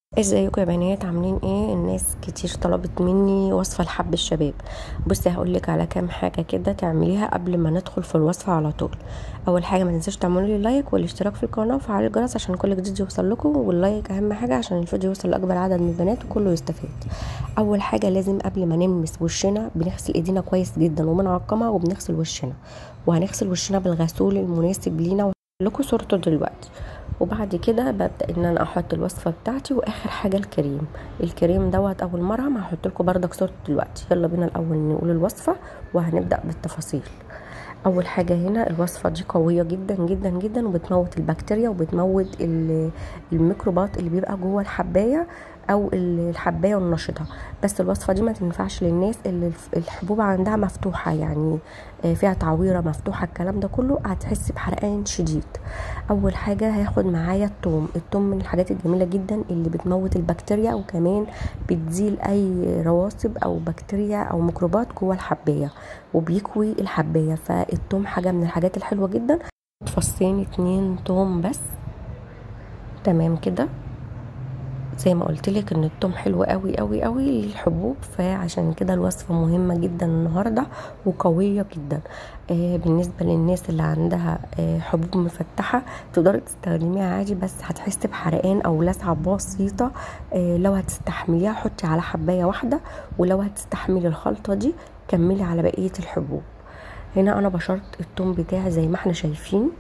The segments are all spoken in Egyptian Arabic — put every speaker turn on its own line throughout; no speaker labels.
ازيكم يا بنات عاملين ايه الناس كتير طلبت مني وصفه لحب الشباب بصي هقولك على كام حاجه كده تعمليها قبل ما ندخل في الوصفه على طول اول حاجه ما تنسوش تعملوا لي لايك والاشتراك في القناه وفعل الجرس عشان كل جديد يوصل لكم واللايك اهم حاجه عشان الفيديو يوصل لاكبر عدد من البنات وكله يستفاد اول حاجه لازم قبل ما نلمس وشنا بنغسل ايدينا كويس جدا وبنعقمها وبنغسل وشنا وهنغسل وشنا بالغسول المناسب لينا لكم صورته دلوقتي وبعد كده ببدا ان انا احط الوصفه بتاعتي واخر حاجه الكريم الكريم دوت اول مرهم هحط لكم بردك صورته دلوقتي يلا بينا الاول نقول الوصفه وهنبدا بالتفاصيل اول حاجه هنا الوصفه دي قويه جدا جدا جدا وبتموت البكتيريا وبتموت الميكروبات اللي بيبقى جوه الحبايه او الحبايه النشطه بس الوصفه دي ما تنفعش للناس اللي الحبوب عندها مفتوحه يعني فيها تعويره مفتوحه الكلام ده كله هتحس بحرقان شديد اول حاجه هاخد معايا الثوم الثوم من الحاجات الجميله جدا اللي بتموت البكتيريا وكمان بتزيل اي رواسب او بكتيريا او ميكروبات جوه الحبايه وبيكوي الحبايه فالثوم حاجه من الحاجات الحلوه جدا فصين اتنين توم بس تمام كده زي ما قلت لك ان التوم حلو قوي قوي قوي للحبوب فعشان كده الوصفه مهمه جدا النهارده وقويه جدا آه بالنسبه للناس اللي عندها آه حبوب مفتحه تقدري تستخدميها عادي بس هتحسي بحرقان او لسعه بسيطه آه لو هتستحمليها حطي على حبايه واحده ولو هتستحملي الخلطه دي كملي على بقيه الحبوب هنا انا بشرت التوم بتاعي زي ما احنا شايفين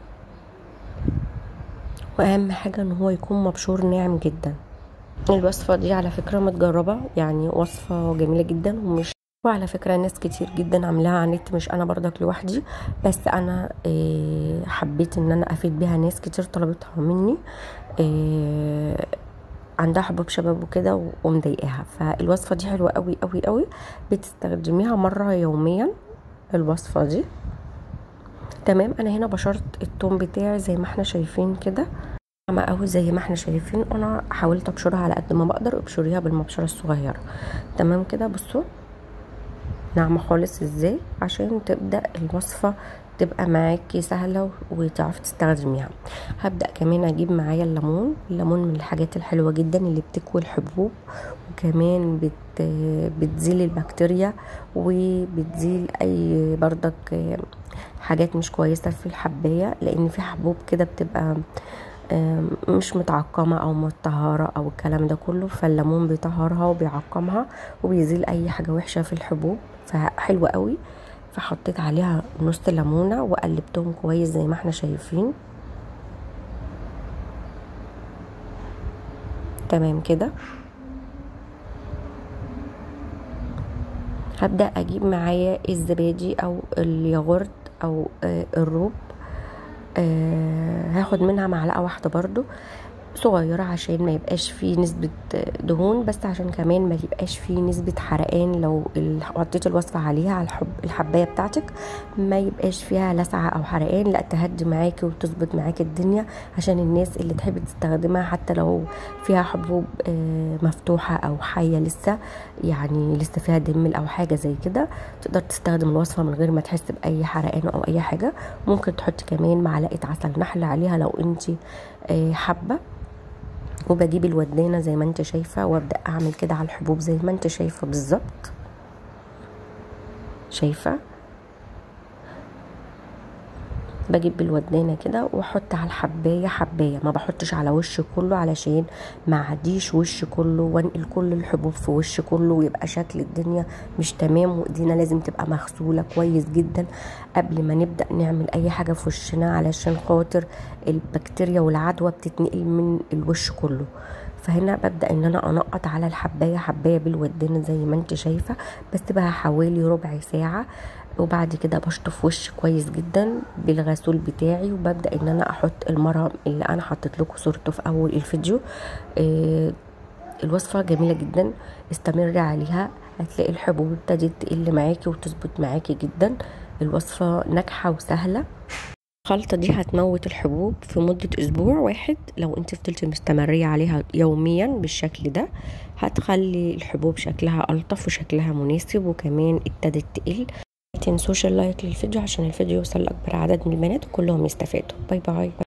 واهم حاجه ان هو يكون مبشور ناعم جدا الوصفه دي على فكره متجربه يعني وصفه جميله جدا ومش وعلى فكره ناس كتير جدا عاملاها على النت مش انا برضك لوحدي بس انا إيه حبيت ان انا افيد بيها ناس كتير طلبتها مني إيه عندها حبوب شباب وكده ومضايقاها فالوصفه دي حلوه قوي قوي قوي بتستخدميها مره يوميا الوصفه دي تمام انا هنا بشرت التوم بتاعي زي ما احنا شايفين كده ناعمه قوي زي ما احنا شايفين انا حاولت ابشرها على قد ما بقدر ابشريها بالمبشره الصغيره تمام كده بصوا ناعمه خالص ازاي عشان تبدا الوصفه تبقى معاكي سهله وتعرفي تستخدميها هبدا كمان اجيب معايا الليمون الليمون من الحاجات الحلوه جدا اللي بتكوي الحبوب وكمان بت بتزيل البكتيريا وبتزيل اي بردك حاجات مش كويسه في الحبايه لان في حبوب كده بتبقى مش متعقمة او متطهرة او الكلام ده كله فالليمون بيطهرها وبيعقمها وبيزيل اي حاجة وحشة في الحبوب فحلوة قوي فحطيت عليها نص ليمونة وقلبتهم كويس زي ما احنا شايفين تمام كده هبدأ اجيب معايا الزبادي او الياغورت او الروب آه هاخد منها معلقه واحده برضو صغيره عشان ما يبقاش فيه نسبه دهون بس عشان كمان ما يبقاش فيه نسبه حرقان لو حطيت الوصفه عليها على الحب الحبايه بتاعتك ما يبقاش فيها لسعه او حرقان لا تهدي معاكي وتظبط معاكي الدنيا عشان الناس اللي تحب تستخدمها حتى لو فيها حبوب آه مفتوحه او حيه لسه يعني لسه فيها دم او حاجه زي كده تقدر تستخدم الوصفه من غير ما تحس باي حرقان او اي حاجه ممكن تحطي كمان معلقه عسل نحل عليها لو انت آه حابه وبجيب الودانة زي ما انت شايفة وابدأ اعمل كده على الحبوب زي ما انت شايفة بالظبط شايفة بجيب بالودانة كده واحط على الحباية حباية ما بحطش على وش كله علشان ما عديش وش كله وانقل كل الحبوب في وش كله ويبقى شكل الدنيا مش تمام وايدينا لازم تبقى مغسولة كويس جدا قبل ما نبدأ نعمل اي حاجة في وشنا علشان خاطر البكتيريا والعدوى بتتنقل من الوش كله فهنا ببدا ان انا انقط على الحبايه حبايه بالودانه زي ما انت شايفه بسيبها حوالي ربع ساعه وبعد كده بشطف وش كويس جدا بالغسول بتاعي وببدا ان انا احط المرهم اللي انا حطيت لكم صورته في اول الفيديو آه الوصفه جميله جدا استمري عليها هتلاقي الحبوب ابتدت تقل معاكي وتظبط معاكي جدا الوصفه ناجحه وسهله الخلطة دي هتموت الحبوب في مدة أسبوع واحد لو انت فضلتي مستمرية عليها يوميا بالشكل ده هتخلي الحبوب شكلها ألطف وشكلها مناسب وكمان ابتدت تقل متنسوش اللايك للفيديو عشان الفيديو يوصل لأكبر عدد من البنات وكلهم يستفادوا باي باي